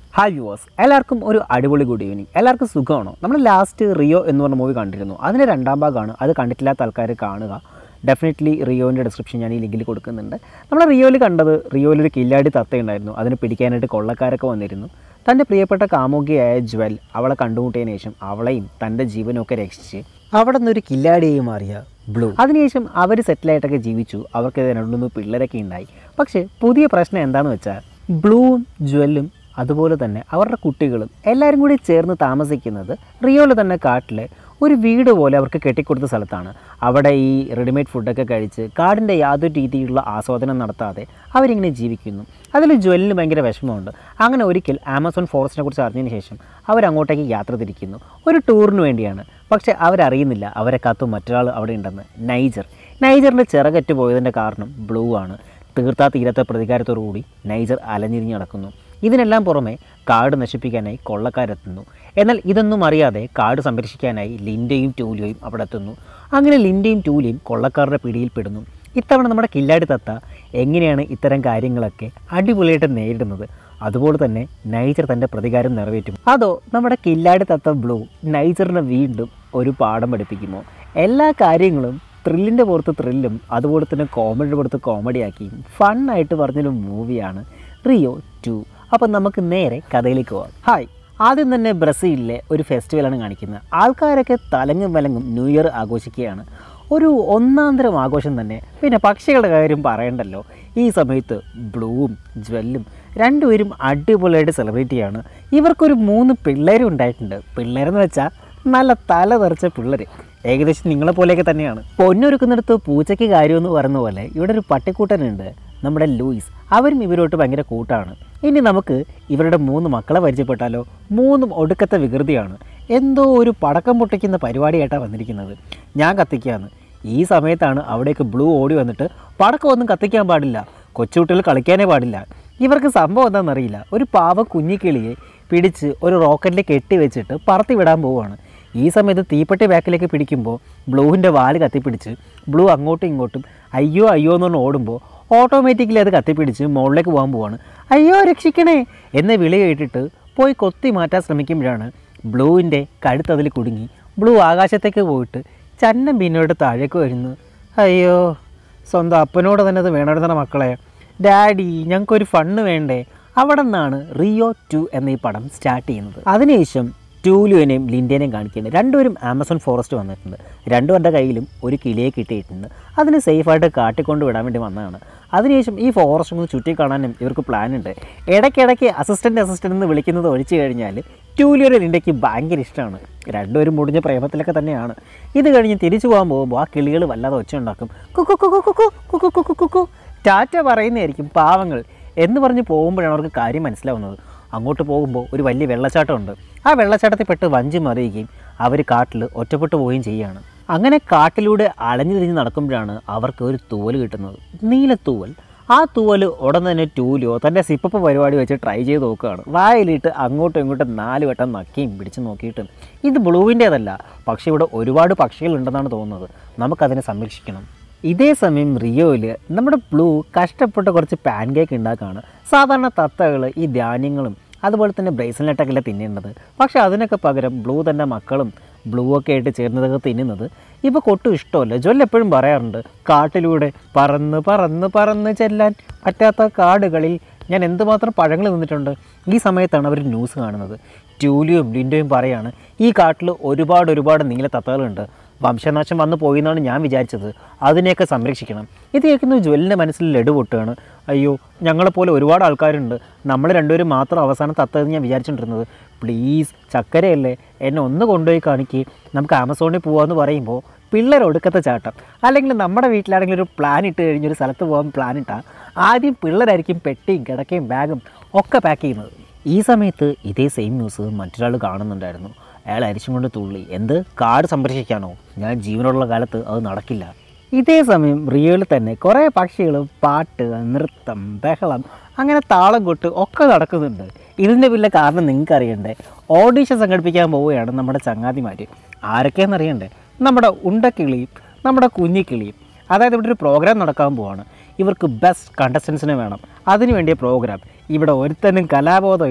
Hi viewers എല്ലാവർക്കും ഒരു അടിപൊളി ഗുഡ് ഈവനിങ് എല്ലാവർക്കും സുഖമാണോ നമ്മൾ ലാസ്റ്റ് റിയോ എന്ന് പറഞ്ഞ മൂവി കണ്ടിരുന്നു അതിൻ്റെ രണ്ടാം ഭാഗമാണ് അത് കണ്ടിട്ടില്ലാത്ത ആൾക്കാർ കാണുക ഡെഫിനറ്റ്ലി റിയോൻ്റെ ഡിസ്ക്രിപ്ഷൻ ഞാൻ ഈ ലിങ്കിൽ കൊടുക്കുന്നുണ്ട് നമ്മൾ റിയോയിൽ കണ്ടത് റിയോയിൽ ഒരു കില്ലാടി തത്തയുണ്ടായിരുന്നു അതിനെ പിടിക്കാനായിട്ട് കൊള്ളക്കാരൊക്കെ വന്നിരുന്നു തൻ്റെ പ്രിയപ്പെട്ട കാമുകിയായ ജ്വൽ അവളെ കണ്ടുമുട്ടിയതിന് ശേഷം അവളെയും തൻ്റെ ജീവനൊക്കെ രക്ഷിച്ച് അവിടെ നിന്നൊരു കില്ലാടിയായി മാറിയ ബ്ലൂ അതിനുശേഷം അവർ സെറ്റിലായിട്ടൊക്കെ ജീവിച്ചു അവർക്ക് രണ്ടു മൂന്ന് പിള്ളേരൊക്കെ ഉണ്ടായി പക്ഷേ പുതിയ പ്രശ്നം എന്താണെന്ന് വെച്ചാൽ ബ്ലൂവും ജ്വല്ലും അതുപോലെ തന്നെ അവരുടെ കുട്ടികളും എല്ലാവരും കൂടി ചേർന്ന് താമസിക്കുന്നത് റിയോയിൽ തന്നെ കാട്ടിലെ ഒരു വീട് പോലെ അവർക്ക് കെട്ടിക്കൊടുത്ത സ്ഥലത്താണ് അവിടെ ഈ റെഡിമെയ്ഡ് ഫുഡൊക്കെ കഴിച്ച് കാടിൻ്റെ യാതൊരു രീതിയിലുള്ള ആസ്വാദനം നടത്താതെ അവരിങ്ങനെ ജീവിക്കുന്നു അതിൽ ജ്വല്ലിന് ഭയങ്കര വിഷമമുണ്ട് അങ്ങനെ ഒരിക്കൽ ആമസോൺ ഫോറസ്റ്റിനെ കുറിച്ച് അറിഞ്ഞതിന് ശേഷം അവരങ്ങോട്ടേക്ക് യാത്ര തിരിക്കുന്നു ഒരു ടൂറിന് വേണ്ടിയാണ് പക്ഷേ അവരറിയുന്നില്ല അവരെ കാത്തു മറ്റൊരാൾ അവിടെ ഉണ്ടെന്ന് നൈജർ നൈജറിൻ്റെ ചിറകറ്റ് പോയതിൻ്റെ കാരണം ബ്ലൂ ആണ് തീർത്താ തീരത്തെ പ്രതികാരത്തോടുകൂടി നൈജർ അലഞ്ഞിരിഞ്ഞ് നടക്കുന്നു ഇതിനെല്ലാം പുറമെ കാട് നശിപ്പിക്കാനായി കൊള്ളക്കാരെത്തുന്നു എന്നാൽ ഇതൊന്നും അറിയാതെ കാട് സംരക്ഷിക്കാനായി ലിൻഡയും ടൂലിയോയും അവിടെ എത്തുന്നു അങ്ങനെ ലിൻഡയും ടൂലിയും കൊള്ളക്കാരുടെ പിടിയിൽപ്പെടുന്നു ഇത്തവണ നമ്മുടെ കില്ലാടി തത്ത എങ്ങനെയാണ് ഇത്തരം കാര്യങ്ങളൊക്കെ അടിപൊളിയായിട്ട് നേരിടുന്നത് അതുപോലെ തന്നെ നൈജർ തൻ്റെ പ്രതികാരം നിറവേറ്റും അതോ നമ്മുടെ കില്ലാടി തത്ത ബ്ലൂ നൈജറിനെ വീണ്ടും ഒരു പാഠം പഠിപ്പിക്കുമോ എല്ലാ കാര്യങ്ങളും ത്രില്ലിൻ്റെ പുറത്ത് ത്രില്ലും അതുപോലെ തന്നെ കോമഡിയുടെ പുറത്ത് കോമഡിയാക്കിയും ഫണ്ണായിട്ട് പറഞ്ഞൊരു മൂവിയാണ് റിയോ ടു അപ്പം നമുക്ക് നേരെ കഥയിലേക്ക് പോകാം ഹായ് ആദ്യം തന്നെ ബ്രസീലിലെ ഒരു ഫെസ്റ്റിവലാണ് കാണിക്കുന്നത് ആൾക്കാരൊക്കെ തലങ്ങും വിലങ്ങും ന്യൂ ഇയർ ആഘോഷിക്കുകയാണ് ഒരു ഒന്നാന്തരം ആഘോഷം തന്നെ പിന്നെ പക്ഷികളുടെ കാര്യം പറയണ്ടല്ലോ ഈ സമയത്ത് ബ്ലൂവും ജ്വല്ലും രണ്ടുപേരും അടിപൊളിയായിട്ട് സെലിബ്രേറ്റ് ചെയ്യാണ് ഇവർക്കൊരു മൂന്ന് പിള്ളേരും ഉണ്ടായിട്ടുണ്ട് പിള്ളേരെന്ന് വെച്ചാൽ നല്ല തല തെറിച്ച പിള്ളേർ ഏകദേശം നിങ്ങളെ പോലെയൊക്കെ തന്നെയാണ് പൊന്നൊരുക്കുന്നിടത്ത് പൂച്ചയ്ക്ക് കാര്യമെന്ന് പറയുന്ന പോലെ ഇവിടെ ഒരു പട്ടിക്കൂട്ടനുണ്ട് നമ്മുടെ ലൂയിസ് അവരും ഇവരോട്ട് ഭയങ്കര കൂട്ടാണ് ഇനി നമുക്ക് ഇവരുടെ മൂന്ന് മക്കളെ പരിചയപ്പെട്ടാലോ മൂന്നും ഒടുക്കത്തെ വികൃതിയാണ് എന്തോ ഒരു പടക്കം പൊട്ടിക്കുന്ന പരിപാടിയായിട്ടാണ് വന്നിരിക്കുന്നത് ഞാൻ കത്തിക്കാന്ന് ഈ സമയത്താണ് അവിടേക്ക് ബ്ലൂ ഓടി വന്നിട്ട് പടക്കമൊന്നും കത്തിക്കാൻ പാടില്ല കൊച്ചുകുട്ടികൾ കളിക്കാനേ പാടില്ല ഇവർക്ക് സംഭവം എന്താണെന്നറിയില്ല ഒരു പാവ കുഞ്ഞിക്കിളിയെ പിടിച്ച് ഒരു റോക്കറ്റിൽ കെട്ടി വെച്ചിട്ട് പറത്തി വിടാൻ പോവുകയാണ് ഈ സമയത്ത് തീപ്പെട്ടി ബാക്കിലേക്ക് പിടിക്കുമ്പോൾ ബ്ലൂവിൻ്റെ വാല് കത്തിപ്പിടിച്ച് ബ്ലൂ അങ്ങോട്ടും ഇങ്ങോട്ടും അയ്യോ അയ്യോ എന്ന് പറഞ്ഞ് ഓടുമ്പോൾ ഓട്ടോമാറ്റിക്കലി അത് കത്തിപ്പിടിച്ച് മുകളിലേക്ക് പോകാൻ പോവാണ് അയ്യോ രക്ഷിക്കണേ എന്ന് വിളി കേട്ടിട്ട് പോയി കൊത്തി മാറ്റാൻ ശ്രമിക്കുമ്പോഴാണ് ബ്ലൂവിൻ്റെ കഴുത്തതിൽ കുടുങ്ങി ബ്ലൂ ആകാശത്തേക്ക് പോയിട്ട് ചന്നം പിന്നോട്ട് താഴേക്ക് വരുന്നു അയ്യോ സ്വന്തം അപ്പനോട് തന്നെ അത് വേണമെന്ന മക്കളെ ഡാഡി ഞങ്ങൾക്കൊരു ഫണ്ണ് വേണ്ടേ അവിടെ നിന്നാണ് റിയോ ടു എന്ന ഈ പടം സ്റ്റാർട്ട് ചെയ്യുന്നത് അതിനുശേഷം ടൂലുവിനെയും ലിൻഡേനെയും കാണിക്കുന്നുണ്ട് രണ്ടുപേരും ആമസോൺ ഫോറസ്റ്റ് വന്നിട്ടുണ്ട് രണ്ടുപേരുടെ കയ്യിലും ഒരു കിളിയെ കിട്ടിയിട്ടുണ്ട് അതിന് സേഫായിട്ട് കാട്ടിക്കൊണ്ട് വിടാൻ വേണ്ടി വന്നതാണ് അതിനുശേഷം ഈ ഫോറസ്റ്റ് ഒന്ന് ചുറ്റി കാണാനും ഇവർക്ക് പ്ലാൻ ഉണ്ട് ഇടയ്ക്കിടയ്ക്ക് അസിസ്റ്റൻ്റ് അസിസ്റ്റൻ്റ് എന്ന് വിളിക്കുന്നത് ഒഴിച്ചു കഴിഞ്ഞാൽ ടൂലിയുടെ ലിൻഡയ്ക്ക് ഭയങ്കര ഇഷ്ടമാണ് രണ്ടുപേരും മുടിഞ്ഞ പ്രേമത്തിലൊക്കെ തന്നെയാണ് ഇത് കഴിഞ്ഞ് തിരിച്ചു പോകാൻ പോകുമ്പോൾ ആ കിളികൾ വല്ലാതെ ഒച്ച ഉണ്ടാക്കും കുക്കു കുക്കു കുക്കു കുക്കു കുക്കു കുക്കു ടാറ്റ പറയുന്നതായിരിക്കും പാവങ്ങൾ എന്ന് പറഞ്ഞ് പോകുമ്പോഴാണ് അവർക്ക് കാര്യം മനസ്സിലാവുന്നത് അങ്ങോട്ട് പോകുമ്പോൾ ഒരു വലിയ വെള്ളച്ചാട്ടമുണ്ട് ആ വെള്ളച്ചാട്ടത്തിൽ പെട്ട് വഞ്ചി മറിയുകയും അവർ കാട്ടിൽ ഒറ്റപ്പെട്ടു പോവുകയും ചെയ്യുകയാണ് അങ്ങനെ കാട്ടിലൂടെ അലഞ്ഞു തിരിഞ്ഞ് നടക്കുമ്പോഴാണ് അവർക്ക് ഒരു തൂവൽ കിട്ടുന്നത് നീലത്തൂവൽ ആ തൂവൽ ഉടൻ തന്നെ ടൂലിയോ തൻ്റെ സിപ്പപ്പ് പരിപാടി വെച്ച് ട്രൈ ചെയ്ത് നോക്കുകയാണ് വായിലിട്ട് അങ്ങോട്ടും ഇങ്ങോട്ടും നാല് വട്ടം നക്കിയും പിടിച്ച് നോക്കിയിട്ട് ഇത് ബ്ലൂവിൻ്റേതല്ല പക്ഷേ ഇവിടെ ഒരുപാട് പക്ഷികളുണ്ടെന്നാണ് തോന്നുന്നത് നമുക്കതിനെ സംരക്ഷിക്കണം ഇതേ സമയം റിയോയിൽ നമ്മുടെ ബ്ലൂ കഷ്ടപ്പെട്ട് കുറച്ച് പാൻ കേക്ക് ഉണ്ടാക്കുകയാണ് സാധാരണ തത്തകൾ ഈ ധാന്യങ്ങളും അതുപോലെ തന്നെ ബ്രേസ്ലെറ്റൊക്കെ അല്ലേ തിന്നേണ്ടത് പക്ഷേ അതിനൊക്കെ പകരം ബ്ലൂ തൻ്റെ മക്കളും ബ്ലൂ ഒക്കെ ആയിട്ട് ചേർന്നതൊക്കെ തിന്നുന്നത് ഇപ്പോൾ കൊട്ടും ഇഷ്ടമല്ല ജൊല്ല എപ്പോഴും പറയാറുണ്ട് കാട്ടിലൂടെ പറന്ന് പറന്ന് പറന്ന് ചെല്ലാൻ പറ്റാത്ത കാടുകളിൽ ഞാൻ എന്തുമാത്രം പഴങ്ങൾ നിന്നിട്ടുണ്ട് ഈ സമയത്താണ് അവർ ന്യൂസ് കാണുന്നത് ട്യൂലിയും ലിൻഡോയും പറയാണ് ഈ കാട്ടിൽ ഒരുപാട് ഒരുപാട് നീല തത്തകളുണ്ട് വംശനാശം വന്നു പോയി എന്നാണ് ഞാൻ വിചാരിച്ചത് അതിനെയൊക്കെ സംരക്ഷിക്കണം ഇത് കേൾക്കുന്ന ജ്വലിൻ്റെ മനസ്സിൽ ലഡു പൊട്ടുകയാണ് അയ്യോ ഞങ്ങളെപ്പോലെ ഒരുപാട് ആൾക്കാരുണ്ട് നമ്മൾ രണ്ടുപേരും മാത്രം അവസാനം തത്തതെന്ന് ഞാൻ വിചാരിച്ചുകൊണ്ടിരുന്നത് പ്ലീസ് ചക്കരയല്ലേ എന്നെ ഒന്ന് കൊണ്ടുപോയി കാണിക്ക് നമുക്ക് ആമസോണിൽ പോകാമെന്ന് പറയുമ്പോൾ പിള്ളേർ ഒടുക്കത്തെ ചാട്ടം അല്ലെങ്കിൽ നമ്മുടെ വീട്ടിലാണെങ്കിൽ ഒരു പ്ലാൻ ഇട്ട് കഴിഞ്ഞ് ഒരു സ്ഥലത്ത് പോകാൻ പ്ലാൻ ഇട്ടാൽ ആദ്യം പിള്ളേരായിരിക്കും പെട്ടിയും കിടക്കയും ബാഗും ഒക്കെ പാക്ക് ചെയ്യുന്നത് ഈ സമയത്ത് ഇതേ സെയിം ന്യൂസ് മറ്റൊരാൾ കാണുന്നുണ്ടായിരുന്നു അയാൾ അരിച്ചും കൊണ്ട് തുള്ളി എന്ത് കാട് സംരക്ഷിക്കാനോ ഞാൻ ജീവനുള്ള കാലത്ത് അത് നടക്കില്ല ഇതേ സമയം റിയോയിൽ തന്നെ കുറേ പക്ഷികൾ പാട്ട് നൃത്തം ബഹളം അങ്ങനെ താളം കൊട്ട് ഒക്കെ നടക്കുന്നുണ്ട് ഇതിൻ്റെ പിന്നെ കാരണം നിങ്ങൾക്ക് അറിയണ്ടേ ഓഡീഷൻ സംഘടിപ്പിക്കാൻ പോവുകയാണ് നമ്മുടെ ചങ്ങാതിമാർ ആരൊക്കെയാണെന്ന് അറിയണ്ടേ നമ്മുടെ ഉണ്ടക്കിളിയും നമ്മുടെ കുഞ്ഞിക്കിളിയും അതായത് ഇവിടെ ഒരു പ്രോഗ്രാം നടക്കാൻ പോവാണ് ഇവർക്ക് ബെസ്റ്റ് കണ്ടസ്റ്റൻസിനെ വേണം അതിനു വേണ്ടിയ പ്രോഗ്രാം ഇവിടെ ഒരുത്തനും കലാബോധം ഇല്ല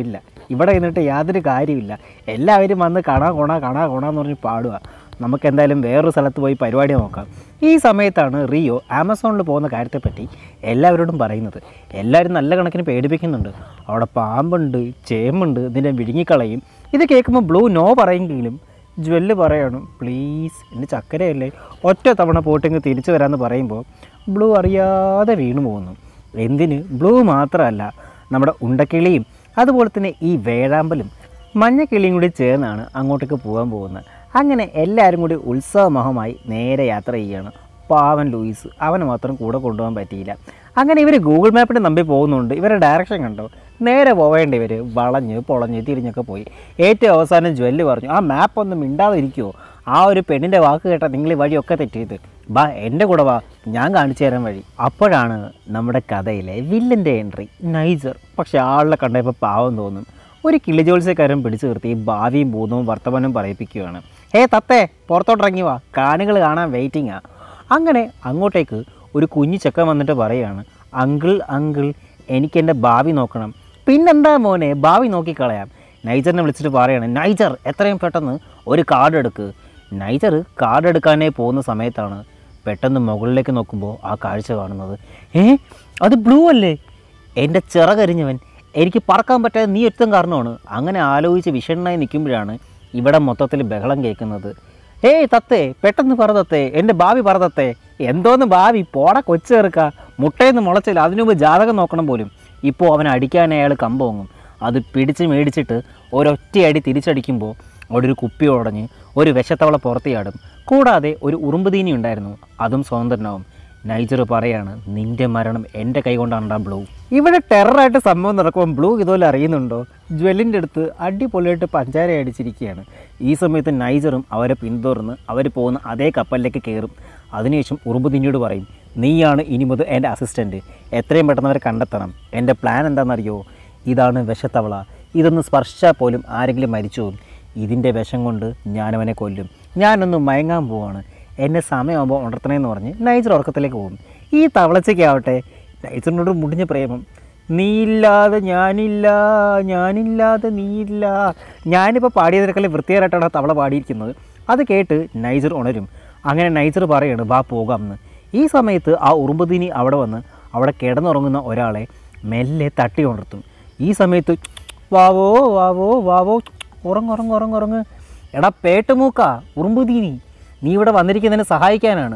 ഇവിടെ നിന്നിട്ട് യാതൊരു കാര്യമില്ല എല്ലാവരും വന്ന് കണാ കൊണ കണാ കൊണ എന്ന് പറഞ്ഞ് പാടുക നമുക്ക് എന്തായാലും വേറൊരു സ്ഥലത്ത് പോയി പരിപാടി നോക്കാം ഈ സമയത്താണ് റിയോ ആമസോണിൽ പോകുന്ന കാര്യത്തെപ്പറ്റി എല്ലാവരോടും പറയുന്നത് എല്ലാവരും നല്ല കണക്കിന് പേടിപ്പിക്കുന്നുണ്ട് അവിടെ പാമ്പുണ്ട് ചേമ്പുണ്ട് ഇതിനെ വിഴുങ്ങിക്കളയും ഇത് കേൾക്കുമ്പോൾ ബ്ലൂ നോ പറയെങ്കിലും ജ്വല്ല് പറയണം പ്ലീസ് എൻ്റെ ചക്കരയല്ലേ ഒറ്റ തവണ പോയിട്ടിങ്ങ് തിരിച്ചു വരാമെന്ന് പറയുമ്പോൾ ബ്ലൂ അറിയാതെ വീണു പോകുന്നു എന്തിന് ബ്ലൂ മാത്രമല്ല നമ്മുടെ ഉണ്ടക്കിളിയും അതുപോലെ തന്നെ ഈ വേഴാമ്പലും മഞ്ഞക്കിളിയും കൂടി ചേർന്നാണ് അങ്ങോട്ടേക്ക് പോകാൻ പോകുന്നത് അങ്ങനെ എല്ലാവരും കൂടി ഉത്സവമഹമായി നേരെ യാത്ര ചെയ്യുകയാണ് പാവൻ ലൂയിസ് അവന് മാത്രം കൂടെ കൊണ്ടുപോകാൻ പറ്റിയില്ല അങ്ങനെ ഇവർ ഗൂഗിൾ മാപ്പിന് നമ്പി പോകുന്നുണ്ട് ഇവരുടെ ഡയറക്ഷൻ കണ്ടോ നേരെ പോവേണ്ടവർ വളഞ്ഞ് പൊളഞ്ഞ് തിരിഞ്ഞൊക്കെ പോയി ഏറ്റവും അവസാനം ജ്വല്ല് പറഞ്ഞു ആ മാപ്പ് ഒന്നും മിണ്ടാതിരിക്കുമോ ആ ഒരു പെണ്ണിൻ്റെ വാക്ക് കേട്ടാൽ നിങ്ങൾ ഈ വഴിയൊക്കെ തെറ്റിയത് ബാ എൻ്റെ കൂടെ വാ ഞാൻ കാണിച്ചു തരാൻ വഴി അപ്പോഴാണ് നമ്മുടെ കഥയിലെ വില്ലൻ്റെ എൻട്രി നൈജർ പക്ഷെ ആളെ കണ്ടപ്പോൾ പാവം തോന്നും ഒരു കിളിജോത്സ്യക്കാരൻ പിടിച്ചു നിർത്തി ഭാവിയും ഭൂതവും വർത്തമാനവും പറയിപ്പിക്കുകയാണ് ഹേ തത്തേ പുറത്തോട്ടിറങ്ങി വാ കാണികൾ കാണാൻ വെയിറ്റിങ്ങാ അങ്ങനെ അങ്ങോട്ടേക്ക് ഒരു കുഞ്ഞു ചെക്കൻ വന്നിട്ട് പറയുകയാണ് അങ്കിൾ അങ്കിൾ എനിക്ക് എൻ്റെ ഭാവി നോക്കണം പിന്നെന്താ മോനെ ഭാവി നോക്കിക്കളയാം നൈജറിനെ വിളിച്ചിട്ട് പറയാണ് നൈജർ എത്രയും പെട്ടെന്ന് ഒരു കാർഡ് എടുക്ക് നൈജർ കാർഡ് എടുക്കാനേ പോകുന്ന സമയത്താണ് പെട്ടെന്ന് മുകളിലേക്ക് നോക്കുമ്പോൾ ആ കാഴ്ച കാണുന്നത് ഏ അത് ബ്ലൂ അല്ലേ എൻ്റെ ചിറകരിഞ്ഞവൻ എനിക്ക് പറക്കാൻ പറ്റാതെ നീ ഒരുത്തം കാരണമാണ് അങ്ങനെ ആലോചിച്ച് വിഷണ്ണായി നിൽക്കുമ്പോഴാണ് ഇവിടെ മൊത്തത്തിൽ ബഹളം കേൾക്കുന്നത് ഏയ് തത്തേ പെട്ടെന്ന് പറ തത്തേ എൻ്റെ ഭാവി പറ തത്തേ എന്തോന്ന് ഭാവി പോട കൊച്ചു ചേർക്ക മുട്ടയെന്ന് മുളച്ചില്ല അതിനു മുമ്പ് ജാതകം നോക്കണം പോലും ഇപ്പോൾ അവൻ അടിക്കാൻ അയാൾ കമ്പോങ്ങും അത് പിടിച്ച് മേടിച്ചിട്ട് ഒരൊറ്റയടി തിരിച്ചടിക്കുമ്പോൾ അവിടെ ഒരു കുപ്പി ഉടഞ്ഞ് ഒരു വിഷത്തവള പുറത്തിയാടും കൂടാതെ ഒരു ഉറുമ്പുതീനി ഉണ്ടായിരുന്നു അതും സ്വതന്ത്രനാവും നൈജർ പറയാണ് നിന്റെ മരണം എൻ്റെ കൈ കൊണ്ടാണ്ടാ ബ്ലൂ ഇവിടെ ടെററായിട്ട് സംഭവം നടക്കുമ്പോൾ ബ്ലൂ ഇതുപോലെ അറിയുന്നുണ്ടോ ജ്വല്ലിൻ്റെ അടുത്ത് അടിപൊളിയായിട്ട് പഞ്ചാര അടിച്ചിരിക്കുകയാണ് ഈ സമയത്ത് നൈജറും അവരെ പിന്തുടർന്ന് അവർ പോകുന്ന അതേ കപ്പലിലേക്ക് കയറും അതിനുശേഷം ഉറുമ്പുതിനിയോട് പറയും നീയാണ് ഇനി മുതൽ എൻ്റെ അസിസ്റ്റൻറ്റ് എത്രയും പെട്ടെന്ന് അവരെ കണ്ടെത്തണം എൻ്റെ പ്ലാൻ എന്താണെന്നറിയോ ഇതാണ് വിഷത്തവള ഇതൊന്ന് സ്പർശിച്ചാൽ പോലും ആരെങ്കിലും മരിച്ചു പോകും ഇതിൻ്റെ വിഷം കൊണ്ട് ഞാനവനെ കൊല്ലും ഞാനൊന്ന് മയങ്ങാൻ പോവാണ് എന്നെ സമയമാകുമ്പോൾ ഉണർത്തണേന്ന് പറഞ്ഞ് നൈജർ ഉറക്കത്തിലേക്ക് പോകും ഈ തവളച്ചയ്ക്കാവട്ടെ നൈജറിനോട് മുടിഞ്ഞ പ്രേമം നീയില്ലാതെ ഞാനില്ല ഞാനില്ലാതെ നീയില്ല ഞാനിപ്പോൾ പാടിയതിനേക്കാളും വൃത്തികരമായിട്ടാണ് ആ തവള പാടിയിരിക്കുന്നത് അത് കേട്ട് നൈജർ ഉണരും അങ്ങനെ നൈജർ പറയാണ് വാ പോകാം എന്ന് ഈ സമയത്ത് ആ ഉറുമ്പുതീനി അവിടെ വന്ന് അവിടെ കിടന്നുറങ്ങുന്ന ഒരാളെ മെല്ലെ തട്ടി ഉണർത്തും ഈ സമയത്ത് വാവോ വാവോ വാവോ ഉറങ്ങ് ഉറങ്ങ് ഉറങ്ങ് ഉറങ്ങ് എടാ പേട്ടുമൂക്ക ഉറുമ്പുതീനി നീ ഇവിടെ വന്നിരിക്കുന്നതിനെ സഹായിക്കാനാണ്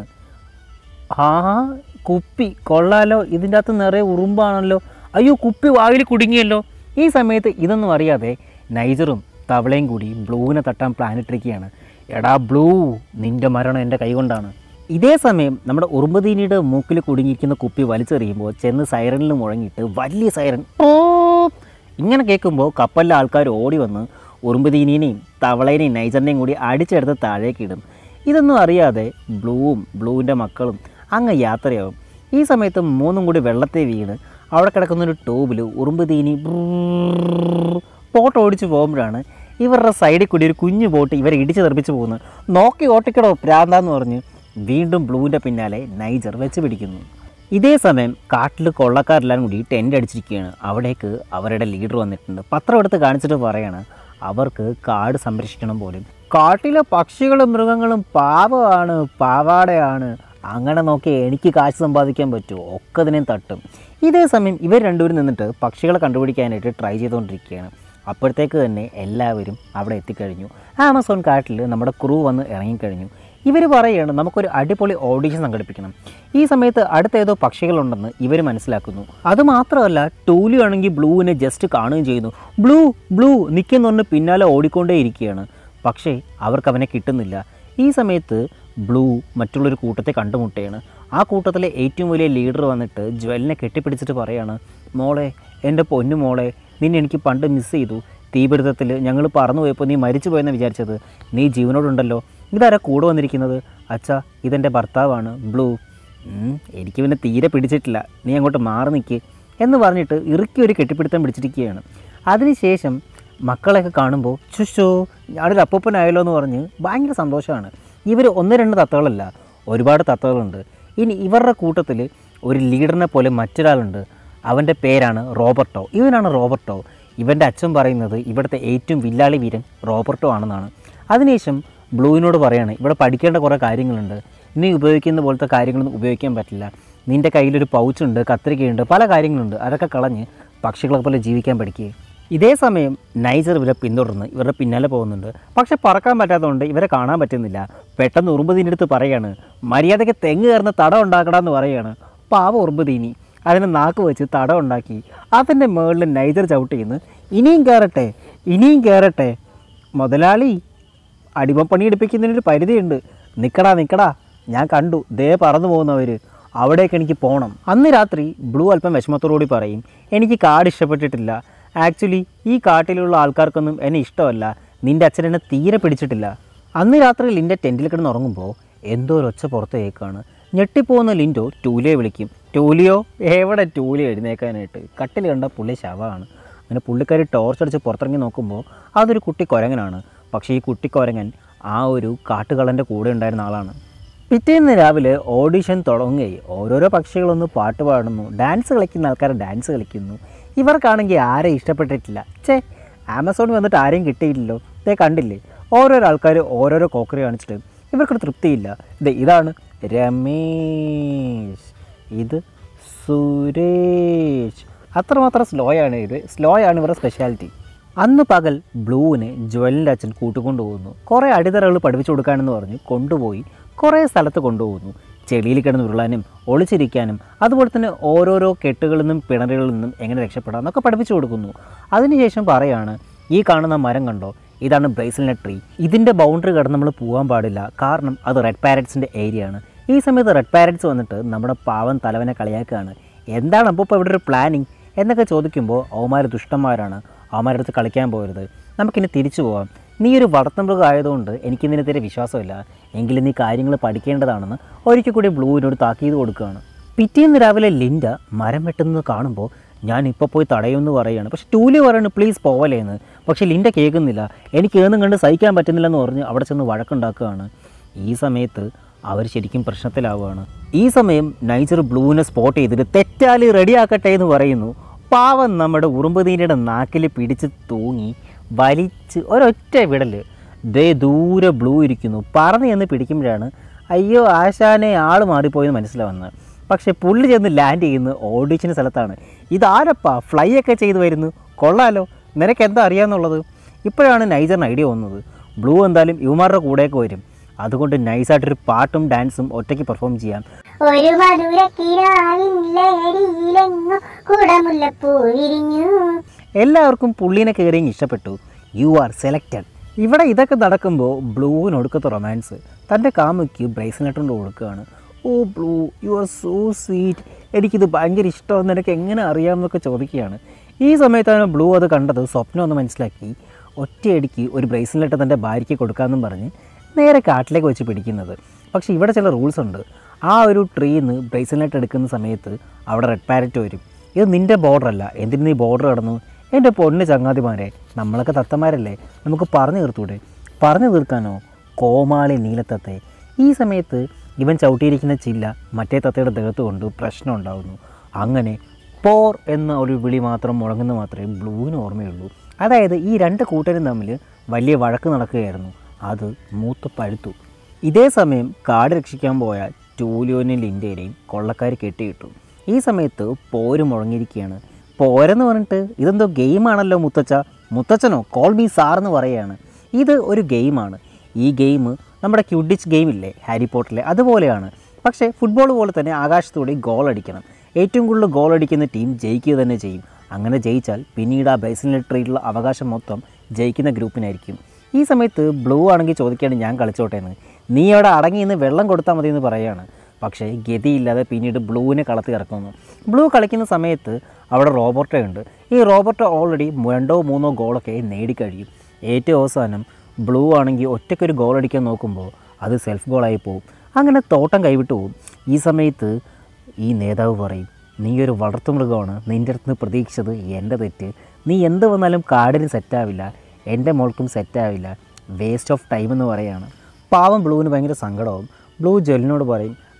ആ കുപ്പി കൊള്ളാലോ ഇതിൻ്റെ അകത്ത് നിറയെ ഉറുമ്പാണല്ലോ അയ്യോ കുപ്പി വായിൽ കുടുങ്ങിയല്ലോ ഈ സമയത്ത് ഇതൊന്നും അറിയാതെ നൈജറും തവളയും കൂടി ബ്ലൂവിനെ തട്ടാൻ പ്ലാൻ ഇട്ടിരിക്കുകയാണ് എടാ ബ്ലൂ നിൻ്റെ മരണം എൻ്റെ കൈകൊണ്ടാണ് ഇതേ സമയം നമ്മുടെ ഉറുമ്പുതീനിയുടെ മൂക്കിൽ കുടുങ്ങിയിരിക്കുന്ന കുപ്പി വലിച്ചെറിയുമ്പോൾ ചെന്ന് സൈറനിൽ മുഴങ്ങിയിട്ട് വലിയ സൈറൻ ഓ ഇങ്ങനെ കേൾക്കുമ്പോൾ കപ്പലിലെ ആൾക്കാർ ഓടി വന്ന് ഉറുമ്പുതീനീനെയും തവളേനെയും നൈജറിനെയും കൂടി അടിച്ചെടുത്ത് താഴേക്ക് ഇടും ഇതൊന്നും അറിയാതെ ബ്ലൂവും ബ്ലൂവിൻ്റെ മക്കളും അങ്ങ് യാത്രയാവും ഈ സമയത്ത് മൂന്നും കൂടി വെള്ളത്തിൽ വീണ് അവിടെ കിടക്കുന്ന ഒരു ട്യൂബിൽ ഉറുമ്പ് തീനി ബോട്ട് ഓടിച്ച് പോകുമ്പോഴാണ് ഇവരുടെ സൈഡിൽ കൂടി ഒരു കുഞ്ഞു ബോട്ട് ഇവരെ ഇടിച്ച് തെറിപ്പിച്ച് പോകുന്നത് നോക്കി ഓട്ടിക്കടോ പ്രാന്താന്ന് പറഞ്ഞ് വീണ്ടും ബ്ലൂവിൻ്റെ പിന്നാലെ നൈജർ വെച്ച് പിടിക്കുന്നു ഇതേ സമയം കാട്ടിൽ കൊള്ളക്കാരെല്ലാം കൂടി ടെൻ്റ് അടിച്ചിരിക്കുകയാണ് അവിടേക്ക് അവരുടെ ലീഡർ വന്നിട്ടുണ്ട് പത്രം എടുത്ത് കാണിച്ചിട്ട് പറയാണ് അവർക്ക് കാട് സംരക്ഷിക്കണം പോലും കാട്ടിലെ പക്ഷികളും മൃഗങ്ങളും പാവമാണ് പാവാടയാണ് അങ്ങനെ നോക്കി എനിക്ക് കാശ് സമ്പാദിക്കാൻ പറ്റുമോ ഒക്കെ ഇതിനെയും തട്ടും ഇതേ സമയം ഇവർ രണ്ടുപേരും നിന്നിട്ട് പക്ഷികളെ കണ്ടുപിടിക്കാനായിട്ട് ട്രൈ ചെയ്തുകൊണ്ടിരിക്കുകയാണ് അപ്പോഴത്തേക്ക് തന്നെ എല്ലാവരും അവിടെ എത്തിക്കഴിഞ്ഞു ആമസോൺ കാട്ടിൽ നമ്മുടെ ക്രൂ വന്ന് ഇറങ്ങിക്കഴിഞ്ഞു ഇവർ പറയുകയാണ് നമുക്കൊരു അടിപൊളി ഓഡിഷൻ സംഘടിപ്പിക്കണം ഈ സമയത്ത് അടുത്ത ഏതോ പക്ഷികളുണ്ടെന്ന് ഇവർ മനസ്സിലാക്കുന്നു അത് മാത്രമല്ല ടൂലി ആണെങ്കിൽ ബ്ലൂവിനെ ജസ്റ്റ് കാണുകയും ചെയ്യുന്നു ബ്ലൂ ബ്ലൂ നിൽക്കുന്ന പറഞ്ഞ് പിന്നാലെ ഓടിക്കൊണ്ടേ ഇരിക്കുകയാണ് പക്ഷേ അവർക്ക് അവനെ കിട്ടുന്നില്ല ഈ സമയത്ത് ബ്ലൂ മറ്റുള്ളൊരു കൂട്ടത്തെ കണ്ടുമുട്ടുകയാണ് ആ കൂട്ടത്തിലെ ഏറ്റവും വലിയ ലീഡർ വന്നിട്ട് ജ്വലിനെ കെട്ടിപ്പിടിച്ചിട്ട് പറയാണ് മോളെ എൻ്റെ പൊന്നു മോളെ നിന്നെ എനിക്ക് പണ്ട് മിസ് ചെയ്തു തീപിടുത്തത്തിൽ ഞങ്ങൾ പറന്നു പോയപ്പോൾ നീ മരിച്ചു പോയെന്ന് വിചാരിച്ചത് നീ ജീവനോടുണ്ടല്ലോ ഇതാരാ കൂടെ വന്നിരിക്കുന്നത് അച്ഛാ ഇതെൻ്റെ ഭർത്താവാണ് ബ്ലൂ ഉം, എനിക്ക് പിന്നെ തീരെ പിടിച്ചിട്ടില്ല നീ അങ്ങോട്ട് മാറി നിൽക്ക് എന്ന് പറഞ്ഞിട്ട് ഇറുക്കി ഒരു കെട്ടിപ്പിടുത്തം പിടിച്ചിരിക്കുകയാണ് അതിനുശേഷം മക്കളെയൊക്കെ കാണുമ്പോൾ ചുഷോ ഞാനൊരു അപ്പൂപ്പനായല്ലോ എന്ന് പറഞ്ഞ് ഭയങ്കര സന്തോഷമാണ് ഇവർ ഒന്ന് രണ്ട് തത്തകളല്ല ഒരുപാട് തത്തകളുണ്ട് ഇനി ഇവരുടെ കൂട്ടത്തിൽ ഒരു ലീഡറിനെ പോലെ മറ്റൊരാളുണ്ട് അവൻ്റെ പേരാണ് റോബർട്ടോ ഇവനാണ് റോബർട്ടോ ഇവൻ്റെ അച്ഛൻ പറയുന്നത് ഇവിടുത്തെ ഏറ്റവും വില്ലാളി വീരൻ റോബർട്ടോ ആണെന്നാണ് അതിനുശേഷം ബ്ലൂവിനോട് പറയാണ് ഇവിടെ പഠിക്കേണ്ട കുറേ കാര്യങ്ങളുണ്ട് നീ ഉപയോഗിക്കുന്ന പോലത്തെ കാര്യങ്ങളൊന്നും ഉപയോഗിക്കാൻ പറ്റില്ല നിൻ്റെ കയ്യിലൊരു പൗച്ചുണ്ട് കത്രികയുണ്ട് പല കാര്യങ്ങളുണ്ട് അതൊക്കെ കളഞ്ഞ് പക്ഷികളെ പോലെ ജീവിക്കാൻ പഠിക്കുക ഇതേ സമയം നൈജർ ഇവരെ പിന്തുടർന്ന് ഇവരുടെ പിന്നാലെ പോകുന്നുണ്ട് പക്ഷെ പറക്കാൻ പറ്റാത്തതുകൊണ്ട് ഇവരെ കാണാൻ പറ്റുന്നില്ല പെട്ടെന്ന് ഉറുമ്പുതീൻ്റെ അടുത്ത് പറയാണ് മര്യാദയ്ക്ക് തെങ്ങ് കയറുന്ന തടം ഉണ്ടാക്കടാന്ന് പറയാണ് പാവ ഉറുമ്പുതീനി അതിനെ നാക്ക് വെച്ച് തടം ഉണ്ടാക്കി അതിൻ്റെ മുകളിൽ നൈജർ ചവിട്ടി ചെയ്യുന്നു ഇനിയും കയറട്ടെ ഇനിയും കയറട്ടെ മുതലാളി അടിമപ്പണി എടുപ്പിക്കുന്നതിനൊരു പരിധിയുണ്ട് നിക്കടാ നിക്കടാ ഞാൻ കണ്ടു ദേ പറന്നു പോകുന്നവർ അവിടേക്ക് എനിക്ക് പോകണം അന്ന് രാത്രി ബ്ലൂ അല്പം വിഷമത്തോടുകൂടി പറയും എനിക്ക് കാട് ഇഷ്ടപ്പെട്ടിട്ടില്ല ആക്ച്വലി ഈ കാട്ടിലുള്ള ആൾക്കാർക്കൊന്നും എന്നെ ഇഷ്ടമല്ല നിൻ്റെ അച്ഛൻ എന്നെ തീരെ പിടിച്ചിട്ടില്ല അന്ന് രാത്രി ലിൻ്റെ ടെൻറ്റിൽ കിടന്ന് ഉറങ്ങുമ്പോൾ എന്തോ ഒരു ഒച്ച പുറത്ത് കേൾക്കാണ് ഞെട്ടിപ്പോകുന്ന ലിൻഡോ ടൂലിയെ വിളിക്കും ടൂലിയോ എവിടെ ടൂലി എഴുന്നേക്കാനായിട്ട് കട്ടിൽ കണ്ട പുള്ളി ശവമാണ് അങ്ങനെ പുള്ളിക്കാരി ടോർച്ച് അടിച്ച് പുറത്തിറങ്ങി നോക്കുമ്പോൾ അതൊരു കുട്ടി കുരങ്ങനാണ് പക്ഷേ ഈ കുട്ടി കുരങ്ങൻ ആ ഒരു കാട്ടുകള്ളൻ്റെ കൂടെ ഉണ്ടായിരുന്ന ആളാണ് പിറ്റേന്ന് രാവിലെ ഓഡിഷൻ തുടങ്ങുകയായി ഓരോരോ പക്ഷികളൊന്ന് പാട്ട് പാടുന്നു ഡാൻസ് കളിക്കുന്ന ആൾക്കാർ ഡാൻസ് കളിക്കുന്നു ഇവർക്കാണെങ്കിൽ ആരെ ഇഷ്ടപ്പെട്ടിട്ടില്ല ചേ ആമസോണിൽ വന്നിട്ട് ആരെയും കിട്ടിയില്ലല്ലോ ഇതേ കണ്ടില്ലേ ഓരോരോ ആൾക്കാർ ഓരോരോ കോക്കറി കാണിച്ചിട്ട് ഇവർക്കൊരു തൃപ്തിയില്ല ഇത് ഇതാണ് രമേശ് ഇത് സുരേഷ് അത്രമാത്രം സ്ലോ ആണ് ഇത് സ്ലോ ആണ് ഇവരുടെ സ്പെഷ്യാലിറ്റി അന്ന് പകൽ ബ്ലൂവിനെ ജുവലിൻ്റെ അച്ഛൻ കൂട്ടുകൊണ്ടു പോകുന്നു കുറേ അടിതറകൾ പഠിപ്പിച്ചു കൊടുക്കാനെന്ന് പറഞ്ഞ് കൊണ്ടുപോയി കുറേ സ്ഥലത്ത് കൊണ്ടുപോകുന്നു ചെളിയിൽ കിടന്ന് ഉരുളാനും ഒളിച്ചിരിക്കാനും അതുപോലെ തന്നെ ഓരോരോ കെട്ടുകളിൽ നിന്നും പിണറുകളിൽ നിന്നും എങ്ങനെ രക്ഷപ്പെടാം എന്നൊക്കെ പഠിപ്പിച്ചു കൊടുക്കുന്നു അതിനുശേഷം പറയാണ് ഈ കാണുന്ന മരം കണ്ടോ ഇതാണ് ബ്രേസിലിൻ്റെ ട്രീ ഇതിൻ്റെ ബൗണ്ടറി കടന്ന് നമ്മൾ പോകാൻ പാടില്ല കാരണം അത് റെഡ് പാരറ്റ്സിൻ്റെ ഏരിയ ആണ് ഈ സമയത്ത് റെഡ് പാരറ്റ്സ് വന്നിട്ട് നമ്മുടെ പാവൻ തലവനെ കളിയാക്കുകയാണ് എന്താണ് അപ്പോൾ ഇപ്പോൾ ഇവിടെ ഒരു പ്ലാനിങ് എന്നൊക്കെ ചോദിക്കുമ്പോൾ അവന്മാർ ദുഷ്ടന്മാരാണ് അവന്മാരുടെ അടുത്ത് കളിക്കാൻ പോകരുത് നമുക്കിനി തിരിച്ചു പോവാം നീ ഒരു വളർത്തുമൃഗം ആയതുകൊണ്ട് എനിക്ക് നിന്നെ വിശ്വാസമില്ല എങ്കിലും നീ കാര്യങ്ങൾ പഠിക്കേണ്ടതാണെന്ന് ഒരിക്കൽ കൂടി ബ്ലൂവിനോട് താക്കീത് കൊടുക്കുകയാണ് പിറ്റേന്ന് രാവിലെ ലിൻഡ മരം വെട്ടുന്നത് കാണുമ്പോൾ ഞാൻ ഇപ്പോൾ പോയി തടയുമെന്ന് പറയുകയാണ് പക്ഷെ ടൂലി പറയാണ് പ്ലീസ് പോവലേന്ന് പക്ഷേ ലിൻഡ കേൾക്കുന്നില്ല എനിക്ക് ഏന്നും കണ്ട് സഹിക്കാൻ പറ്റുന്നില്ലെന്ന് പറഞ്ഞ് അവിടെ ചെന്ന് വഴക്കുണ്ടാക്കുകയാണ് ഈ സമയത്ത് അവർ ശരിക്കും പ്രശ്നത്തിലാവുകയാണ് ഈ സമയം നൈജർ ബ്ലൂവിനെ സ്പോട്ട് ചെയ്തിട്ട് തെറ്റാലി റെഡിയാക്കട്ടെ എന്ന് പറയുന്നു പാവം നമ്മുടെ ഉറുമ്പുതീനയുടെ നാക്കിൽ പിടിച്ച് തൂങ്ങി വലിച്ച് ഒരൊറ്റ വിടൽ ദേ ദൂരെ ബ്ലൂ ഇരിക്കുന്നു പറന്ന് ചെന്ന് പിടിക്കുമ്പോഴാണ് അയ്യോ ആശാനെ ആൾ മാറിപ്പോയെന്ന് മനസ്സിലാവുന്നത് പക്ഷേ പുള്ളി ചെന്ന് ലാൻഡ് ചെയ്യുന്ന ഓഡിഷന് സ്ഥലത്താണ് ഇതാരപ്പാ ഫ്ലൈ ഒക്കെ ചെയ്ത് വരുന്നു കൊള്ളാലോ നിനക്ക് എന്താ അറിയാമെന്നുള്ളത് ഇപ്പോഴാണ് നൈജറിന് ഐഡിയ വന്നത് ബ്ലൂ എന്തായാലും യുവമാരുടെ കൂടെയൊക്കെ വരും അതുകൊണ്ട് നൈസായിട്ടൊരു പാട്ടും ഡാൻസും ഒറ്റയ്ക്ക് പെർഫോം ചെയ്യാം ഒരു മധുരക്കിനാവില്ലടിയിലെങ്ങു കുടമുല്ലപ്പൂ വിരിഞ്ഞു എല്ലാവർക്കും പുള്ളീനെ കയറിയും ഇഷ്ടപ്പെട്ടു യു ആർ സെലക്റ്റഡ് ഇവിടെ ഇതൊക്കെ നടക്കുമ്പോൾ ബ്ലൂവിന് ഒടുക്കത്തെ റൊമാൻസ് തൻ്റെ കാമുക്ക് ബ്രേസ്ലെറ്റ് കൊണ്ട് കൊടുക്കുകയാണ് oh blue you are so sweet എനിക്കിത് ഭയങ്കര ഇഷ്ടമെന്ന് എനിക്ക് എങ്ങനെ അറിയാമെന്നൊക്കെ ചോദിക്കുകയാണ് ഈ സമയത്താണ് ബ്ലൂ അത് കണ്ടത് സ്വപ്നം ഒന്ന് മനസ്സിലാക്കി ഒറ്റയടിക്ക് ഒരു ബ്രേസ്ലെറ്റ് തൻ്റെ ഭാര്യയ്ക്ക് കൊടുക്കാമെന്നും പറഞ്ഞ് നേരെ കാട്ടിലേക്ക് വെച്ച് പിടിക്കുന്നത് പക്ഷേ ഇവിടെ ചില റൂൾസ് ഉണ്ട് ആ ഒരു ട്രീന്ന് ബ്രേസ്ലെറ്റ് എടുക്കുന്ന സമയത്ത് അവിടെ റെഡ് പാരറ്റ് വരും ഇത് നിൻ്റെ ബോർഡർ അല്ല എന്തിന് നീ ബോർഡർ കടന്നു എൻ്റെ പൊണ്ണ് ചങ്ങാതിമാരെ നമ്മളൊക്കെ തത്തമാരല്ലേ നമുക്ക് പറഞ്ഞു തീർത്തൂടെ പറഞ്ഞു തീർക്കാനോ കോമാളി നീലത്തത്തെ ഈ സമയത്ത് ഇവൻ ചവിട്ടിയിരിക്കുന്ന ചില്ല മറ്റേ തത്തയുടെ ദേഹത്ത് കൊണ്ട് പ്രശ്നം ഉണ്ടാകുന്നു അങ്ങനെ പോർ എന്ന ഒരു വിളി മാത്രം മുഴങ്ങുന്ന മാത്രമേ ബ്ലൂവിന് ഓർമ്മയുള്ളൂ അതായത് ഈ രണ്ട് കൂട്ടരും തമ്മിൽ വലിയ വഴക്ക് നടക്കുകയായിരുന്നു അത് മൂത്ത് പഴുത്തു ഇതേ സമയം കാട് രക്ഷിക്കാൻ പോയ ടൂലിയോനെയും ലിൻഡേനെയും കൊള്ളക്കാർ കെട്ടിയിട്ടു ഈ സമയത്ത് പോര് മുഴങ്ങിയിരിക്കുകയാണ് പോരെന്ന് പറഞ്ഞിട്ട് ഇതെന്തോ ഗെയിമാണല്ലോ മുത്തച്ഛ മുത്തച്ഛനോ കോൾ മീ സാർ എന്ന് പറയുകയാണ് ഇത് ഒരു ഗെയിമാണ് ഈ ഗെയിം നമ്മുടെ ക്യുഡിച്ച് ഗെയിമില്ലേ ഹാരി പോട്ടറിലെ അതുപോലെയാണ് പക്ഷേ ഫുട്ബോൾ പോലെ തന്നെ ആകാശത്തൂടെ ഗോൾ അടിക്കണം ഏറ്റവും കൂടുതൽ ഗോൾ അടിക്കുന്ന ടീം ജയിക്കുക തന്നെ ചെയ്യും അങ്ങനെ ജയിച്ചാൽ പിന്നീട് ആ ബേസിനിലട്രിയിലുള്ള അവകാശം മൊത്തം ജയിക്കുന്ന ഗ്രൂപ്പിനായിരിക്കും ഈ സമയത്ത് ബ്ലൂ ആണെങ്കിൽ ചോദിക്കുകയാണ് ഞാൻ കളിച്ചോട്ടെ എന്ന് നീ അവിടെ അടങ്ങി നിന്ന് വെള്ളം കൊടുത്താൽ മതി എന്ന് പറയുകയാണ് പക്ഷേ ഗതിയില്ലാതെ പിന്നീട് ബ്ലൂവിനെ കളത്തി ഇറക്കുന്നു ബ്ലൂ കളിക്കുന്ന സമയത്ത് അവിടെ റോബർട്ടോ ഉണ്ട് ഈ റോബർട്ടോ ഓൾറെഡി രണ്ടോ മൂന്നോ ഗോളൊക്കെ നേടിക്കഴിയും ഏറ്റവും അവസാനം ബ്ലൂ ആണെങ്കിൽ ഒറ്റയ്ക്കൊരു ഗോൾ അടിക്കാൻ നോക്കുമ്പോൾ അത് സെൽഫ് ഗോളായി പോകും അങ്ങനെ തോട്ടം കൈവിട്ട് പോകും ഈ സമയത്ത് ഈ നേതാവ് പറയും നീ ഒരു വളർത്തുമൃഗമാണ് നിൻ്റെ അടുത്ത് നിന്ന് പ്രതീക്ഷിച്ചത് എൻ്റെ തെറ്റ് നീ എന്ത് വന്നാലും കാടിന് സെറ്റാവില്ല എൻ്റെ മോൾക്കും സെറ്റാവില്ല വേസ്റ്റ് ഓഫ് ടൈം എന്ന് പറയാണ് പാവം ബ്ലൂവിന് ഭയങ്കര സങ്കടമാവും ബ്ലൂ ജെല്ലിനോട് പറയും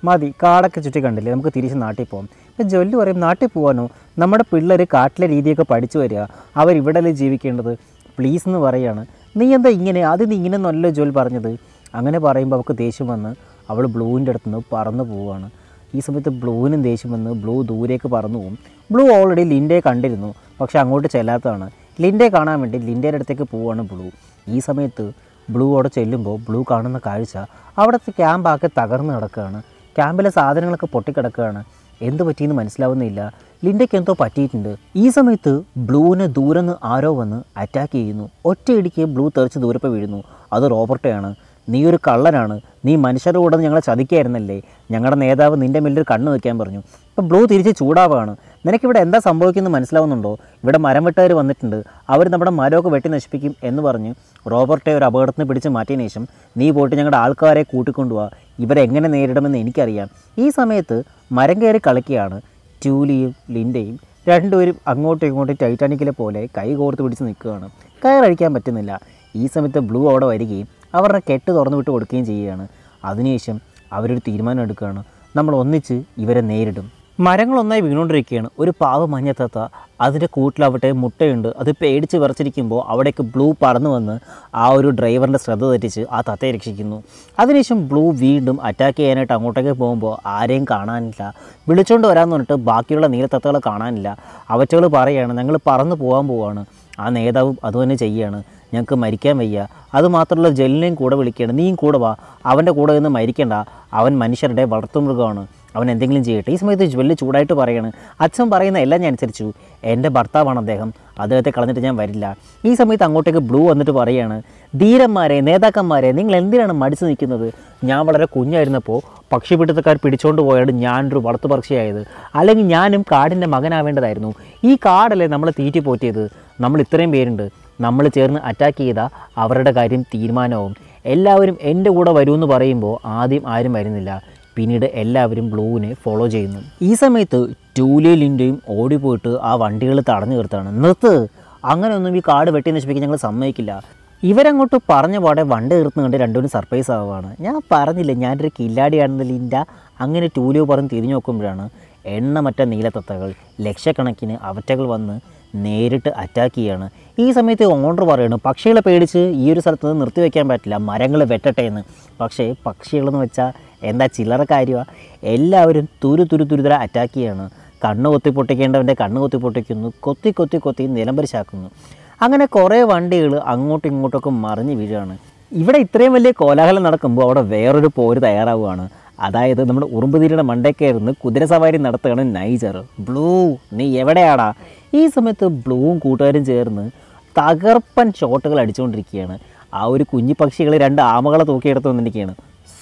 മതി കാടൊക്കെ ചുറ്റി കണ്ടില്ലേ നമുക്ക് തിരിച്ച് നാട്ടിൽ പോകാം ഇപ്പം ജൊല്ലു പറയും നാട്ടിൽ പോകാനോ നമ്മുടെ പിള്ളേർ കാട്ടിലെ രീതിയൊക്കെ പഠിച്ചു വരിക അവരിവിടെയല്ലേ ജീവിക്കേണ്ടത് പ്ലീസ് എന്ന് പറയാണ് നീ എന്താ ഇങ്ങനെ അത് നീ ഇങ്ങനെ നല്ല ജോൽ പറഞ്ഞത് അങ്ങനെ പറയുമ്പോൾ അവൾക്ക് ദേഷ്യം വന്ന് അവൾ ബ്ലൂവിൻ്റെ അടുത്ത് നിന്ന് പറന്നു പോവുകയാണ് ഈ സമയത്ത് ബ്ലൂവിനും ദേഷ്യം വന്ന് ബ്ലൂ ദൂരേക്ക് പറന്നു പോകും ബ്ലൂ ഓൾറെഡി ലിൻഡയെ കണ്ടിരുന്നു പക്ഷെ അങ്ങോട്ട് ചെല്ലാത്തതാണ് ലിൻഡയെ കാണാൻ വേണ്ടി ലിൻഡയുടെ അടുത്തേക്ക് പോവുകയാണ് ബ്ലൂ ഈ സമയത്ത് ബ്ലൂ അവിടെ ചെല്ലുമ്പോൾ ബ്ലൂ കാണുന്ന കാഴ്ച അവിടുത്തെ ക്യാമ്പാകെ തകർന്ന് കിടക്കുകയാണ് ക്യാമ്പിലെ സാധനങ്ങളൊക്കെ പൊട്ടിക്കിടക്കുകയാണ് എന്ത് പറ്റിയെന്ന് മനസ്സിലാവുന്നില്ല ലിൻഡയ്ക്ക് എന്തോ പറ്റിയിട്ടുണ്ട് ഈ സമയത്ത് ബ്ലൂവിനെ ദൂരെ നിന്ന് ആരോ വന്ന് അറ്റാക്ക് ചെയ്യുന്നു ഒറ്റയിടിക്ക് ബ്ലൂ തെറിച്ച് ദൂരപ്പ് വീഴുന്നു അത് റോബർട്ടയാണ് നീ ഒരു കള്ളനാണ് നീ മനുഷ്യരുടെ കൂടെ ഞങ്ങളെ ചതിക്കായിരുന്നല്ലേ ഞങ്ങളുടെ നേതാവ് നിൻ്റെ മേലൊരു കണ്ണ് വയ്ക്കാൻ പറഞ്ഞു ഇപ്പം ബ്ലൂ തിരിച്ച് ചൂടാവുകയാണ് നിനക്കിവിടെ എന്താ സംഭവിക്കുന്നത് മനസ്സിലാവുന്നുണ്ടോ ഇവിടെ മരം വെട്ടുകാർ വന്നിട്ടുണ്ട് അവർ നമ്മുടെ മരമൊക്കെ വെട്ടി നശിപ്പിക്കും എന്ന് പറഞ്ഞ് റോബർട്ടെ ഒരു അപകടത്തിന് പിടിച്ച് മാറ്റിയതിന് ശേഷം നീ പോയിട്ട് ഞങ്ങളുടെ ആൾക്കാരെ കൂട്ടിക്കൊണ്ടുപോവാ ഇവരെങ്ങനെ നേരിടുമെന്ന് എനിക്കറിയാം ഈ സമയത്ത് മരം കയറി കളിക്കുകയാണ് ട്യൂലിയും ലിൻഡയും രണ്ടുപേരും അങ്ങോട്ടും ഇങ്ങോട്ടും ടൈറ്റാനിക്കിലെ പോലെ കൈ കോർത്ത് പിടിച്ച് നിൽക്കുകയാണ് കയറഴിക്കാൻ പറ്റുന്നില്ല ഈ സമയത്ത് ബ്ലൂ അവിടെ വരികയും അവരുടെ കെട്ട് തുറന്നു വിട്ട് കൊടുക്കുകയും ചെയ്യുകയാണ് അതിനുശേഷം അവരൊരു തീരുമാനം എടുക്കുകയാണ് നമ്മൾ ഒന്നിച്ച് ഇവരെ നേരിടും മരങ്ങളൊന്നായി വീണുകൊണ്ടിരിക്കുകയാണ് ഒരു പാവ മഞ്ഞത്തത്ത അതിൻ്റെ കൂട്ടിലാവട്ടെ മുട്ടയുണ്ട് അത് പേടിച്ച് വിറച്ചിരിക്കുമ്പോൾ അവിടേക്ക് ബ്ലൂ പറന്നു വന്ന് ആ ഒരു ഡ്രൈവറിൻ്റെ ശ്രദ്ധ തെറ്റിച്ച് ആ തത്തയെ രക്ഷിക്കുന്നു അതിനുശേഷം ബ്ലൂ വീണ്ടും അറ്റാക്ക് ചെയ്യാനായിട്ട് അങ്ങോട്ടേക്ക് പോകുമ്പോൾ ആരെയും കാണാനില്ല വിളിച്ചുകൊണ്ട് വരാമെന്ന് പറഞ്ഞിട്ട് ബാക്കിയുള്ള നീലത്തത്തകളെ കാണാനില്ല അവറ്റകൾ പറയുകയാണ് ഞങ്ങൾ പറന്ന് പോകാൻ പോവാണ് ആ നേതാവും അതുതന്നെ ചെയ്യുകയാണ് ഞങ്ങൾക്ക് മരിക്കാൻ വയ്യ അതുമാത്രമല്ല ജെല്ലിനെയും കൂടെ വിളിക്കുകയാണ് നീയും കൂടെ വാ അവൻ്റെ കൂടെ നിന്ന് മരിക്കണ്ട അവൻ മനുഷ്യരുടെ വളർത്തുമൃഗമാണ് അവൻ എന്തെങ്കിലും ചെയ്യട്ടെ ഈ സമയത്ത് ജ്വല്ല് ചൂടായിട്ട് പറയാണ് അച്ഛൻ പറയുന്ന എല്ലാം ഞാൻ അനുസരിച്ചു എൻ്റെ ഭർത്താവാണ് അദ്ദേഹം അദ്ദേഹത്തെ കളഞ്ഞിട്ട് ഞാൻ വരില്ല ഈ സമയത്ത് അങ്ങോട്ടേക്ക് ബ്ലൂ വന്നിട്ട് പറയാണ് ധീരന്മാരെ നേതാക്കന്മാരെ നിങ്ങൾ എന്തിനാണ് മടിച്ചു നിൽക്കുന്നത് ഞാൻ വളരെ കുഞ്ഞായിരുന്നപ്പോൾ പക്ഷിപിടുത്തക്കാർ പിടിച്ചുകൊണ്ട് പോയാണ് ഞാനൊരു വളർത്തു പക്ഷിയായത് അല്ലെങ്കിൽ ഞാനും കാടിൻ്റെ മകനാവേണ്ടതായിരുന്നു ഈ കാടല്ലേ നമ്മളെ തീറ്റി പോറ്റിയത് നമ്മൾ ഇത്രയും പേരുണ്ട് നമ്മൾ ചേർന്ന് അറ്റാക്ക് ചെയ്താൽ അവരുടെ കാര്യം തീരുമാനമാവും എല്ലാവരും എൻ്റെ കൂടെ വരുമെന്ന് പറയുമ്പോൾ ആദ്യം ആരും വരുന്നില്ല പിന്നീട് എല്ലാവരും ബ്ലൂവിനെ ഫോളോ ചെയ്യുന്നു ഈ സമയത്ത് ടൂലിയലിൻ്റെയും ഓടിപ്പോയിട്ട് ആ വണ്ടികൾ തടഞ്ഞു നിർത്തുകയാണ് നിർത്ത് അങ്ങനെയൊന്നും ഈ കാട് വെട്ടി നശിപ്പിക്കാൻ ഞങ്ങൾ സമ്മതിക്കില്ല ഇവരങ്ങോട്ട് പറഞ്ഞ പാടെ വണ്ടി നിർത്തുന്ന കണ്ട് രണ്ടുപേരും സർപ്രൈസ് ആവുകയാണ് ഞാൻ പറഞ്ഞില്ല ഞാനൊരു കില്ലാടിയാണെന്ന് ലിൻഡ അങ്ങനെ ടൂലിയോ പറഞ്ഞ് തിരിഞ്ഞു നോക്കുമ്പോഴാണ് എണ്ണമറ്റ നീലത്തത്തകൾ ലക്ഷക്കണക്കിന് അവറ്റകൾ വന്ന് നേരിട്ട് അറ്റാക്ക് ചെയ്യാണ് ഈ സമയത്ത് ഓണർ പറയുന്നു പക്ഷികളെ പേടിച്ച് ഈ ഒരു സ്ഥലത്ത് നിന്ന് നിർത്തിവെക്കാൻ പറ്റില്ല മരങ്ങൾ വെട്ടട്ടെ എന്ന് പക്ഷേ പക്ഷികളെന്ന് വെച്ചാൽ എന്താ ചില്ലറ കാര്യമാണ് എല്ലാവരും തുരു തുരു തുരുതര അറ്റാക്ക് ചെയ്യാണ് കണ്ണ് കൊത്തി പൊട്ടിക്കേണ്ടവൻ്റെ കണ്ണ് കൊത്തി പൊട്ടിക്കുന്നു കൊത്തി കൊത്തി കൊത്തി നിലംപരിശാക്കുന്നു അങ്ങനെ കുറേ വണ്ടികൾ അങ്ങോട്ടും ഇങ്ങോട്ടൊക്കെ മറിഞ്ഞ് വീഴുകയാണ് ഇവിടെ ഇത്രയും വലിയ കോലാഹലം നടക്കുമ്പോൾ അവിടെ വേറൊരു പോര് തയ്യാറാവുകയാണ് അതായത് നമ്മുടെ ഉറുമ്പുതിരിയുടെ മണ്ടയ്ക്കായിരുന്നു കുതിര സവാരി നടത്തുകയാണ് നൈജർ ബ്ലൂ നീ എവിടെയാടാ ഈ സമയത്ത് ബ്ലൂവും കൂട്ടുകാരും ചേർന്ന് തകർപ്പൻ ഷോട്ടുകൾ അടിച്ചുകൊണ്ടിരിക്കുകയാണ് ആ ഒരു കുഞ്ഞി പക്ഷികൾ രണ്ട് ആമകളെ തൂക്കിയെടുത്ത് വന്നിരിക്കുകയാണ്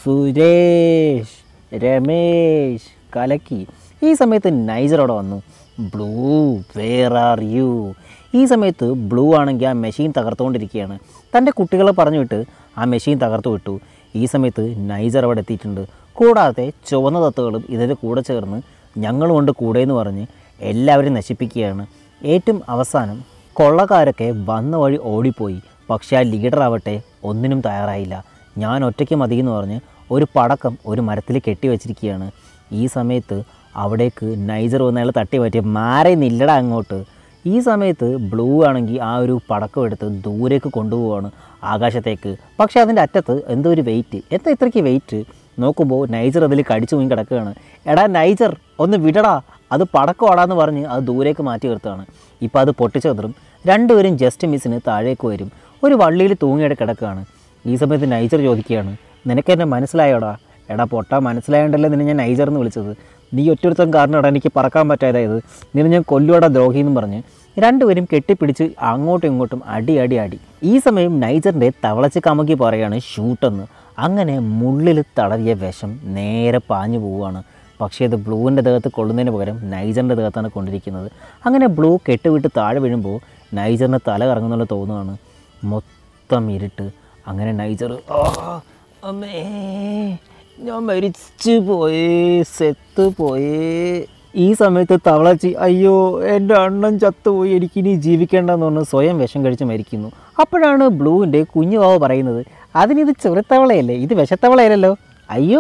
സുരേഷ് രമേശ് കലക്കി ഈ സമയത്ത് നൈജർ അവിടെ വന്നു ബ്ലൂ വേർ ആർ യു ഈ സമയത്ത് ബ്ലൂ ആണെങ്കിൽ ആ മെഷീൻ തകർത്തുകൊണ്ടിരിക്കുകയാണ് തൻ്റെ കുട്ടികളെ പറഞ്ഞു വിട്ട് ആ മെഷീൻ തകർത്തു വിട്ടു ഈ സമയത്ത് നൈജർ അവിടെ എത്തിയിട്ടുണ്ട് കൂടാതെ ചുവന്ന തത്തുകളും ഇതിൻ്റെ കൂടെ ചേർന്ന് ഞങ്ങളുമുണ്ട് കൂടെ എന്ന് പറഞ്ഞ് എല്ലാവരും നശിപ്പിക്കുകയാണ് ഏറ്റവും അവസാനം കൊള്ളക്കാരൊക്കെ വന്ന വഴി ഓടിപ്പോയി പക്ഷേ ആ ലീഡർ ആവട്ടെ ഒന്നിനും തയ്യാറായില്ല ഞാൻ ഒറ്റയ്ക്ക് മതി എന്ന് പറഞ്ഞ് ഒരു പടക്കം ഒരു മരത്തിൽ കെട്ടി വെച്ചിരിക്കുകയാണ് ഈ സമയത്ത് അവിടേക്ക് നൈജർ വന്ന് അയാൾ തട്ടി പറ്റി മാറി നില്ലട അങ്ങോട്ട് ഈ സമയത്ത് ബ്ലൂ ആണെങ്കിൽ ആ ഒരു പടക്കം എടുത്ത് ദൂരേക്ക് കൊണ്ടുപോവാണ് ആകാശത്തേക്ക് പക്ഷേ അതിൻ്റെ അറ്റത്ത് എന്തോ ഒരു വെയിറ്റ് എന്താ ഇത്രയ്ക്ക് വെയിറ്റ് നോക്കുമ്പോൾ നൈജർ അതിൽ കടിച്ചു പോയി കിടക്കുകയാണ് എടാ നൈജർ ഒന്ന് വിടടാ അത് പടക്കമാടാന്ന് പറഞ്ഞ് അത് ദൂരേക്ക് മാറ്റി നിർത്തുകയാണ് ഇപ്പോൾ അത് പൊട്ടിച്ചെതറും രണ്ടുപേരും ജസ്റ്റ് മിസ്സിന് താഴേക്ക് വരും ഒരു വള്ളിയിൽ തൂങ്ങിയിട്ട് കിടക്കുകയാണ് ഈ സമയത്ത് നൈജർ ചോദിക്കുകയാണ് നിനക്ക് എന്നെ മനസ്സിലായോടാ എടാ പൊട്ട മനസ്സിലായോണ്ടല്ലേ നിന്നെ ഞാൻ നൈജർ എന്ന് വിളിച്ചത് നീ ഒറ്റൊരുത്തൻ കാരണമാണ് എനിക്ക് പറക്കാൻ പറ്റാതായത് നിന്നെ ഞാൻ കൊല്ലുവടാ ദ്രോഹി എന്നും പറഞ്ഞ് രണ്ടുപേരും കെട്ടിപ്പിടിച്ച് അങ്ങോട്ടും ഇങ്ങോട്ടും അടി അടി അടി ഈ സമയം നൈജറിൻ്റെ തവളച്ച് കമക്കി പറയാണ് ഷൂട്ടെന്ന് അങ്ങനെ മുള്ളിൽ തടവിയ വിഷം നേരെ പാഞ്ഞു പോവുകയാണ് പക്ഷേ ഇത് ബ്ലൂവിൻ്റെ ദേഹത്ത് കൊള്ളുന്നതിന് പകരം നൈജറിൻ്റെ ദേഹത്താണ് കൊണ്ടിരിക്കുന്നത് അങ്ങനെ ബ്ലൂ കെട്ടുവിട്ട് താഴെ വീഴുമ്പോൾ നൈജറിന് തല കറങ്ങുന്നുള്ള തോന്നുകയാണ് മൊത്തം ഇരുട്ട് അങ്ങനെ നൈജർ "ആ, അമ്മേ ഞാൻ മരിച്ചു പോയേ സെത്ത് പോയേ ഈ സമയത്ത് തവളച്ചി അയ്യോ എൻ്റെ അണ്ണൻ ചത്തുപോയി എനിക്കിനി ജീവിക്കേണ്ടെന്ന് പറഞ്ഞ് സ്വയം വിഷം കഴിച്ച് മരിക്കുന്നു അപ്പോഴാണ് ബ്ലൂവിൻ്റെ കുഞ്ഞു വാവ് പറയുന്നത് അതിനിത് ചെറുത്തവളയല്ലേ ഇത് വിഷത്തവളയല്ലല്ലോ അയ്യോ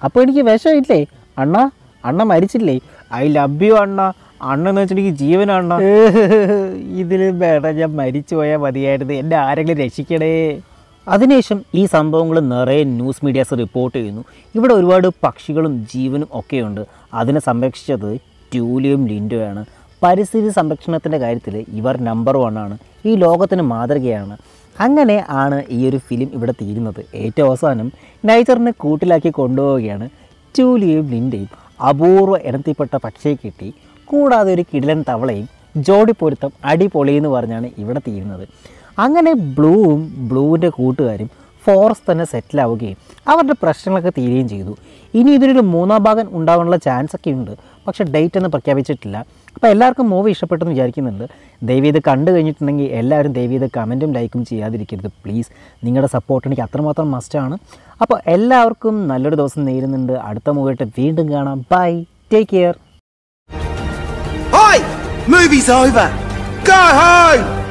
അപ്പോൾ എനിക്ക് വിഷമില്ലേ അണ്ണ അണ്ണ മരിച്ചില്ലേ ഐ ലവ് യു അണ്ണ അണ്ണ എന്ന് വെച്ചിട്ടുണ്ടെങ്കിൽ ജീവനാണ്ണ ഇതിൽ വേണ്ട ഞാൻ മരിച്ചു പോയാൽ മതിയായിരുന്നു എന്നെ ആരെങ്കിലും രക്ഷിക്കണേ അതിനുശേഷം ഈ സംഭവങ്ങൾ നിറയെ ന്യൂസ് മീഡിയാസ് റിപ്പോർട്ട് ചെയ്യുന്നു ഇവിടെ ഒരുപാട് പക്ഷികളും ജീവനും ഒക്കെയുണ്ട് അതിനെ സംരക്ഷിച്ചത് ട്യൂലിയും ലിൻഡോയാണ് പരിസ്ഥിതി സംരക്ഷണത്തിൻ്റെ കാര്യത്തിൽ ഇവർ നമ്പർ വൺ ആണ് ഈ ലോകത്തിന് മാതൃകയാണ് അങ്ങനെ ആണ് ഈ ഒരു ഫിലിം ഇവിടെ തീരുന്നത് ഏറ്റവും അവസാനം നൈച്ചറിനെ കൂട്ടിലാക്കി കൊണ്ടുപോവുകയാണ് ട്യൂലിയും ലിൻഡയും അപൂർവ ഇനത്തിൽപ്പെട്ട പക്ഷിയെ കിട്ടി കൂടാതെ ഒരു കിടിലൻ തവളയും ജോഡി പൊരുത്തം അടിപൊളി എന്ന് പറഞ്ഞാണ് ഇവിടെ തീരുന്നത് അങ്ങനെ ബ്ലൂവും ബ്ലൂവിൻ്റെ കൂട്ടുകാരും ഫോറസ്റ്റ് തന്നെ സെറ്റിലാവുകയും അവരുടെ പ്രശ്നങ്ങളൊക്കെ തീരുകയും ചെയ്തു ഇനി ഇതിനൊരു മൂന്നാം ഭാഗം ഉണ്ടാകാനുള്ള ചാൻസ് ഒക്കെ ഉണ്ട് പക്ഷേ ഡേറ്റ് ഒന്നും പ്രഖ്യാപിച്ചിട്ടില്ല അപ്പോൾ എല്ലാവർക്കും മൂവി ഇഷ്ടപ്പെട്ടെന്ന് വിചാരിക്കുന്നുണ്ട് ദയവ് ഇത് കണ്ടു കഴിഞ്ഞിട്ടുണ്ടെങ്കിൽ എല്ലാവരും ദയവ് ഇത് കമൻറ്റും ലൈക്കും ചെയ്യാതിരിക്കരുത് പ്ലീസ് നിങ്ങളുടെ സപ്പോർട്ട് എനിക്ക് അത്രമാത്രം മസ്റ്റാണ് അപ്പോൾ എല്ലാവർക്കും നല്ലൊരു ദിവസം നേരുന്നുണ്ട് അടുത്ത മൂവിയായിട്ട് വീണ്ടും കാണാം bye take care Hi! Movie's over! Go home!